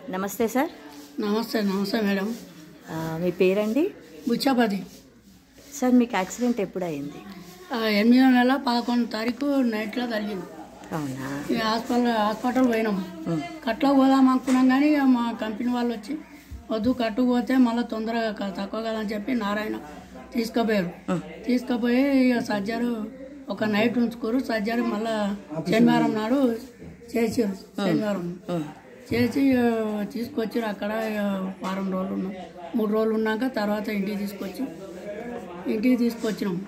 నమస్తే సార్ నమస్తే నమస్తే మేడం ఆ, మీ పేరండి బుచ్చాపతి సార్ మీకు యాక్సిడెంట్ ఎప్పుడు అయింది ఆ, ఎనిమిదో నెల పదకొండు తారీఖు నైట్లో జరిగింది అవునా ఈ హాస్పిటల్ హాస్పిటల్ పోయినాం ఉమ్, కట్లో పోదాం అనుకున్నాం కానీ ఇక మా కంపెనీ వాళ్ళు వచ్చి వద్దు కట్టు పోతే మళ్ళీ తొందరగా క- తక్కువ కదని చెప్పి నారాయణ తీసుకుపోయారు ఉమ్, తీసుకుపోయి ఇక సర్జరీ ఒక నైట్ ఉంచుకోరు సర్జరీ మళ్ళా శనివారం నాడు చేసారు శనివారం ఉమ్, చేసి ఆ, తీసుకొచ్చారు అక్కడ ఆ, వారం రోజులు ఉన్నాం మూడు రోజులు ఉన్నాక తర్వాత ఇంటికి తీసుకొచ్చి ఇంటికి తీసుకొచ్చినాం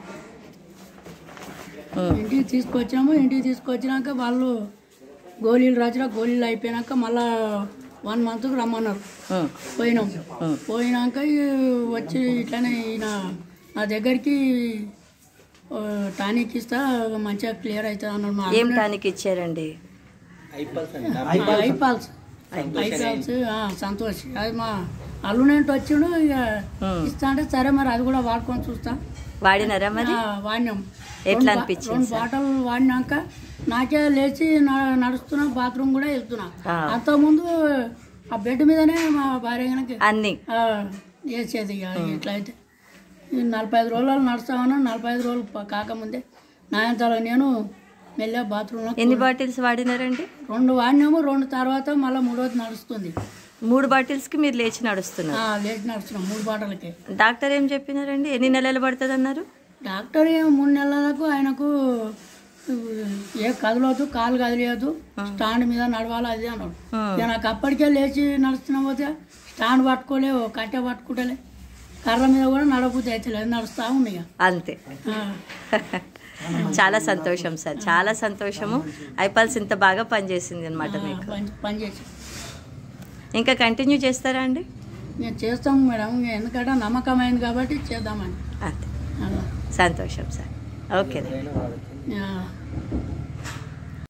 ఉమ్, ఇంటికి తీసుకొచ్చినాము ఇంటికి తీసుకొచ్చినాక వాళ్ళు గోళీలు రాసిన గోళీలు అయిపోయినాక మళ్ళా వన్ మంత్కి రమ్మన్నారు ఉమ్, పోయినాం ఉమ్. పోయినాక ఈ వచ్చి ఇట్లనే ఈయన నా దగ్గరికి ఆ, టానిక్ ఇస్తా మంచిగా క్లియర్ అవుతుంది అన్నాడు మా ఏం టానిక్ ఇచ్చారండి ఐపాల్స్ ఐపాల్స్ ఆ, సంతోష్ అది మా అల్లునేంటి వచ్చిండు ఇక ఉమ్. ఇస్తా అంటే సరే మరి అది కూడా వాడుకొని చూస్తా వాడినారా మరి ఆ, వాడినాం ఎట్లా రెండు బా- అనిపించింది రెండు సార్? బాటలు వాడినాక నాకే లేచి న- నడుస్తున్నా బాత్రూమ్ కూడా వెళ్తున్నా ఆ. అంతకుముందు ఆ బెడ్ మీదనే మా భార్య కనుక అన్ని వేసేది ఇక ఇట్లయితే ఈ నలభై ఐదు రోజులు నడుస్తామన్నా నలభై ఐదు రోజులు ప- కాకముందే నాయంతలో నేను మెల్లగా బాత్రూంలో ఎన్ని బాటిల్స్ వాడినారండి రెండు వాడినాము రెండు తర్వాత మళ్ళీ మూడోది నడుస్తుంది మూడు బాటిల్స్కి మీరు లేచి నడుస్తున్నారు ఆ, లేచి నడుస్తున్నాం మూడు బాటలకి డాక్టర్ ఏం చెప్పినారండి ఎన్ని నెలలు పడుతుంది అన్నారు డాక్టర్ ఏమో మూడు నెలలకు ఆయనకు ఏ కదలవద్దు కాలు కదిలేదు స్టాండ్ మీద నడవాలి అది అన్నాడు ఉమ్, ఇక నాకు అప్పటికే లేచి నడుస్తున్నా పోతే స్టాండ్ పట్టుకోలేవు కట్టె పట్టుకుంటలే కర్ర మీద కూడా నడకపోతే అవుతలేదు నడుస్తూ ఉన్నాయి ఇక. అంతే ఆ, చాలా సంతోషం సార్ చాలా సంతోషము ఐపాల్స్ ఇంత బాగా పనిచేసింది అనమాట మీకు పని పని చేసి ఇంకా కంటిన్యూ చేస్తారా అండి నేను చేస్తాం మేడం ఇక ఎందుకంటే నమ్మకమైంది కాబట్టి చేద్దామని అంతే అలా. సంతోషం సార్ ఓకే ఆ,